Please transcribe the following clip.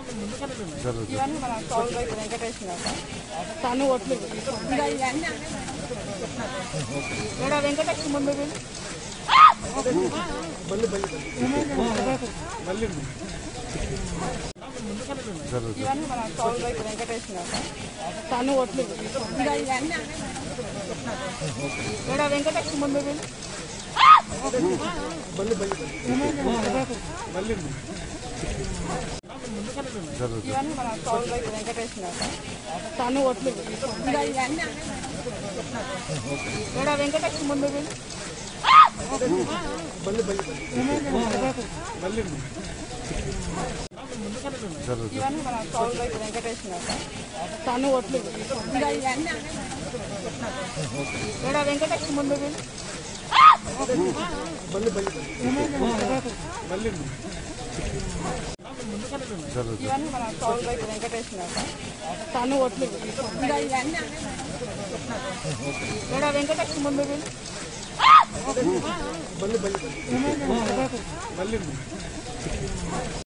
జరుగుతుంది ఇవన్నీ మన కౌలు రైతు వెంకటేష్ గారు తను ఒట్లు ఇంకా ఇవన్నీ ఇక్కడ వెంకటేష్ ముందు వీళ్ళు. జరుగుతుంది ఇవన్నీ మన కౌలు రైతు వెంకటేష్ గారు తను ఒట్లు ఇంకా ఇవన్నీ ఇక్కడ వెంకటేష్ ముందు వీళ్ళు. జరుగుతుంది ఇవన్నీ మన కౌలు రైతు వెంకటేష్ గారు తను ఒట్లు ఇంకా ఇవన్నీ ఇక్కడ వెంకటేష్ ముందు వీళ్ళు. జరుగుతుంది ఇవన్నీ మన కౌలు రైతు వెంకటేష్ గారు తను ఒట్లు ఇంకా ఇవన్నీ ఇక్కడ వెంకటేష్ ముందు వీళ్ళు. జరుగుతుంది ఇవన్నీ మన కౌలు రైతు వెంకటేష్ గారు తను ఒట్లు ఇంకా ఇవన్నీ ఇక్కడ వెంకటేష్ ముందు వీళ్ళు.